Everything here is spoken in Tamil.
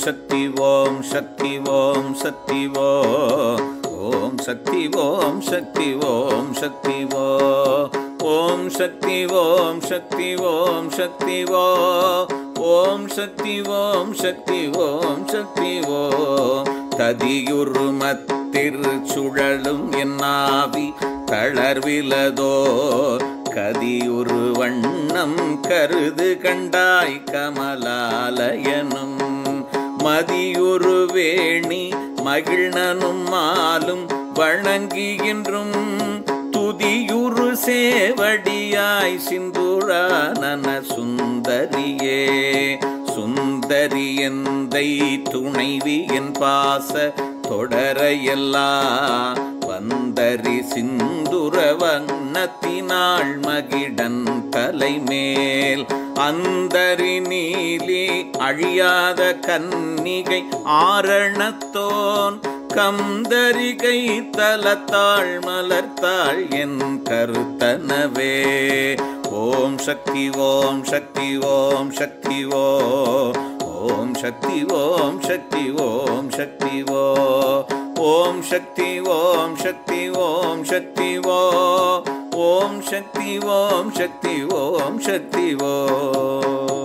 சக்தி ஓம் சக்தி ஓம் சக்தி ஓ ஓம் சக்தி ஓம் சக்தி ஓம் சக்தி ஓ ஓம் சக்தி ஓம் சக்தி ஓம் சக்தி ஓ ஓம் சக்தி ஓம் சக்தி ஓம் சக்தி ஓ ததியுருமத்திரு சுழலும் என்னாவி தளர்விலதோ கதியுரு வண்ணம் கருது கண்டாய் கமலாலயனும் மதியுரு வேணி மகிழ்னனும் மாலும் வணங்குகின்றும் துதியுரு சேவடியாய் சிந்துரானன சுந்தரியே சுந்தரி எந்தை துணைவி என் பாச தொடரையெல்லா வந்தரி சிந்துர வண்ணத்தினாள் மகிடன் தலைமேல் அந்தரி நீலி அழியாத கன்னிகை ஆரணத்தோன் கந்தரிகை தலத்தாள் மலர்த்தாள் என் கருத்தனவே ஓம் சக்தி ஓம் சக்தி ஓம் சக்தி ஓ ஓம் சக்தி ஓம் சக்தி ஓம் சக்தி ஓ ஓம் சக்தி ஓம் சக்தி ஓம் சக்தி ஓ ஓம் சக்தி ஓம் சக்தி ஓம் சக்தி ஓ